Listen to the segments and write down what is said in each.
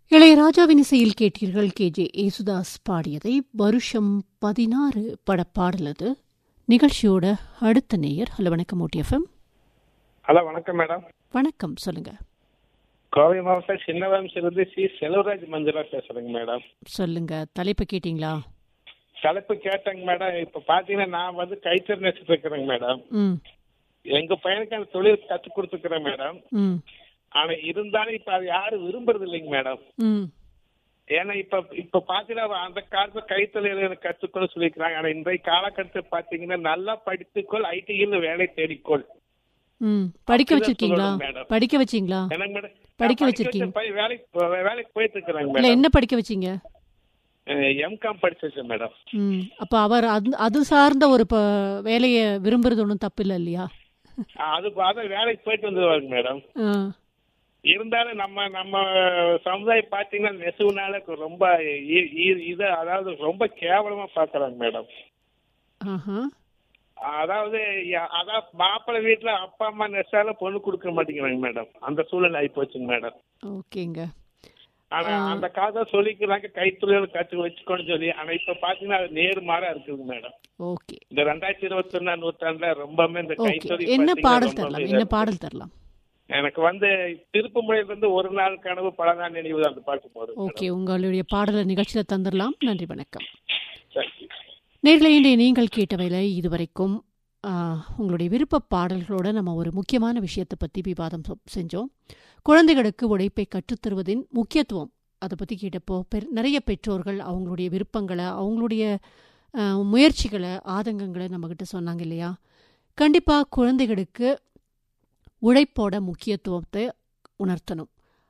இளையராஜாவின் இசையில் கேட்டீர்கள் கே ஜே ஏசுதாஸ் பாடியதை வருஷம் பதினாறு படப்பாடலது நிகழ்ச்சியோட அடுத்த நேயர் ஹலோ வணக்கம் ஓடிஎஃப்எம் ஹலோ வணக்கம் மேடம் வணக்கம் சொல்லுங்க கோவை மாவட்டம் சின்னவம்சிலிருந்து சி செல்வராஜ் மஞ்சளா பேசுறேங்க மேடம் சொல்லுங்க தலைப்பு கேட்டீங்களா தலைப்பு கேட்டேங்க மேடம் இப்ப பாத்தீங்கன்னா நான் வந்து கைத்தறி நெசிட்டு இருக்கிறேங்க மேடம் ம் எங்க பையனுக்கு அந்த தொழில் கத்து கொடுத்துக்கிறேன் மேடம் ம் ஆனா இருந்தாலும் இப்ப அது யாரும் விரும்புறது இல்லைங்க மேடம் ம் ஏன்னா இப்ப இப்ப பாத்தீங்கன்னா அந்த காலத்துல கைத்தொழில் எனக்கு கத்துக்கொள்ள சொல்லிக்கிறாங்க ஆனா இன்றைய காலகட்டத்தில் பாத்தீங்கன்னா நல்லா படித்துக்கொள் ஐடியில் வேலை தேடிக்கொள் ம் படிக்க அப்படிதான் வச்சிருக்கீங்களா சொல்லணும் மேடம். படிக்க வச்சீங்களா எனக்கு மேடம் படிக்க நான் வச்சிருக்கீங்க. வச்ச பையன் வேலைக்கு வேலைக்கு போயிட்டு இருக்கிறேங்க இல்ல மேடம் என்ன படிக்க வச்சீங்க எம்காம் படிச்சிருக்கேன் மேடம் ம் அப்ப அவர் அது அது சார்ந்த ஒரு ப வேலையை விரும்புறது ஒன்றும் தப்பு இல்லை இல்லையா அது அதான் வேலைக்கு போயிட்டு வந்துருவாங்க மேடம் ஆ இருந்தாலும் நம்ம நம்ம சமுதாயம் பாத்தீங்கன்னா நெசவுனால ரொம்ப இ- இ- இது அதாவது ரொம்ப கேவலமா பாக்குறாங்க மேடம் ஆஹா அதாவது ய- அதான் மாப்பிள்ளை வீட்டுல அப்பா அம்மா நெசால பொண்ணு கொடுக்க மாட்டேங்கிறாங்க மேடம் அந்த சூழல் ஆகி போச்சுங்க மேடம் ஓகேங்க ஆனா அந்த காலத்துல சொல்லிக்கிறாங்க கைத்தொழில் கத்து வச்சுக்கோன்னு சொல்லி ஆனா இப்ப பாத்தீங்கன்னா அது நேர்மாறா இருக்குதுங்க மேடம் ஓகே இந்த ரெண்டாயிரத்தி இருபத்தி ஒன்னாம் நூற்றாண்டுல ரொம்பவே இந்த ஓகே கைத்தொழில் என்ன பாத்தீங்கன்னா பாடல் ரொம்பவே தரலாம் இதா என்ன இருக்கு. பாடல் தரலாம் எனக்கு வந்து திருப்புமுறையில இருந்து ஒரு நாள் கனவு பல நாள் நினைவு அந்த பாட்டு போதும் ஓகே உங்களுடைய பாடலை நிகழ்ச்சியில் தந்துடலாம் நன்றி வணக்கம் சரி நேர்களை இன்றைய நீங்கள் கேட்டவையில் இதுவரைக்கும் ஆ, உங்களுடைய விருப்ப பாடல்களோட நம்ம ஒரு முக்கியமான விஷயத்தை பற்றி விவாதம் சொ- செஞ்சோம் குழந்தைகளுக்கு உழைப்பை கற்றுத்தருவதின் முக்கியத்துவம் அதை பற்றி கேட்டப்போ பெர் நிறைய பெற்றோர்கள் அவங்களுடைய விருப்பங்களை அவங்களுடைய ஆ, முயற்சிகளை ஆதங்கங்களை நம்மக்கிட்ட சொன்னாங்க இல்லையா கண்டிப்பாக குழந்தைகளுக்கு உழைப்போட முக்கியத்துவத்தை உணர்த்தணும்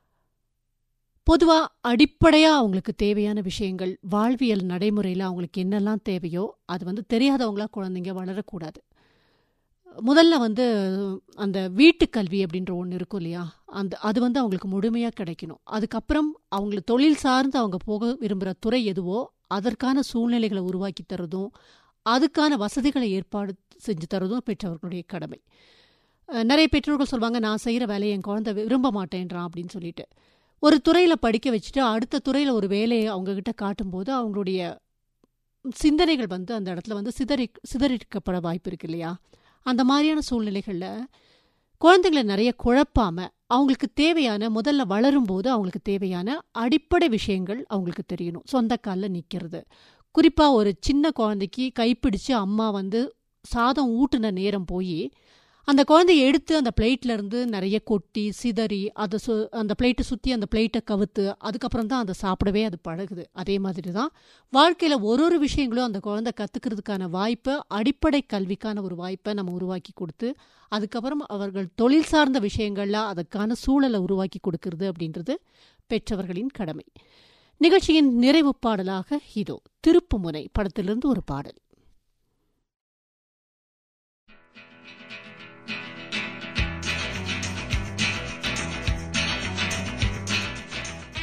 பொதுவாக அடிப்படையாக அவங்களுக்கு தேவையான விஷயங்கள் வாழ்வியல் நடைமுறையில் அவங்களுக்கு என்னெல்லாம் தேவையோ அது வந்து தெரியாதவங்களா குழந்தைங்க வளரக்கூடாது முதல்ல வந்து அந்த வீட்டுக் கல்வி அப்படின்ற ஒன்று இருக்கும் இல்லையா அந்த அது வந்து அவங்களுக்கு முழுமையாக கிடைக்கணும் அதுக்கப்புறம் அவங்கள தொழில் சார்ந்து அவங்க போக விரும்புகிற துறை எதுவோ அதற்கான சூழ்நிலைகளை உருவாக்கி தரதும் அதுக்கான வசதிகளை ஏற்பாடு செஞ்சு தரதும் பெற்றவர்களுடைய கடமை அஹ் நிறைய பெற்றோர்கள் சொல்லுவாங்க நான் செய்கிற வேலையை என் குழந்தை விரும்ப மாட்டேன்றான் அப்படின்னு சொல்லிட்டு ஒரு துறையில் படிக்க வச்சுட்டு அடுத்த துறையில் ஒரு வேலையை அவங்கக்கிட்ட காட்டும்போது அவங்களுடைய சிந்தனைகள் வந்து அந்த இடத்துல வந்து சிதறி சிதறிக்கப்பட வாய்ப்பு இருக்கு இல்லையா அந்த மாதிரியான சூழ்நிலைகளில் குழந்தைங்களை நிறைய குழப்பாம அவங்களுக்கு தேவையான முதல்ல வளரும்போது அவங்களுக்கு தேவையான அடிப்படை விஷயங்கள் அவங்களுக்கு தெரியணும் சொந்த காலில் நிற்கிறது குறிப்பாக ஒரு சின்ன குழந்தைக்கு கைப்பிடிச்சு அம்மா வந்து சாதம் ஊட்டுன நேரம் போய் அந்த குழந்தைய எடுத்து அந்த பிளேட்ல இருந்து நிறைய கொட்டி சிதறி அதை சு அந்த பிளேட்டை சுற்றி அந்த பிளேட்டை கவுத்து அதுக்கப்புறம் தான் அதை சாப்பிடவே அது பழகுது அதே மாதிரி தான் வாழ்க்கையில் ஒரு ஒரு விஷயங்களும் அந்த குழந்தை கற்றுக்கிறதுக்கான வாய்ப்பை அடிப்படை கல்விக்கான ஒரு வாய்ப்பை நம்ம உருவாக்கி கொடுத்து அதுக்கப்புறம் அவர்கள் தொழில் சார்ந்த விஷயங்களில் அதுக்கான சூழலை உருவாக்கி கொடுக்கறது அப்படின்றது பெற்றவர்களின் கடமை நிகழ்ச்சியின் நிறைவு பாடலாக இதோ திருப்புமுனை படத்திலிருந்து ஒரு பாடல்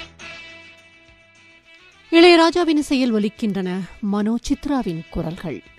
இளையராஜாவின் இசையில் ஒலிக்கின்றன மனோ சித்ராவின் குரல்கள்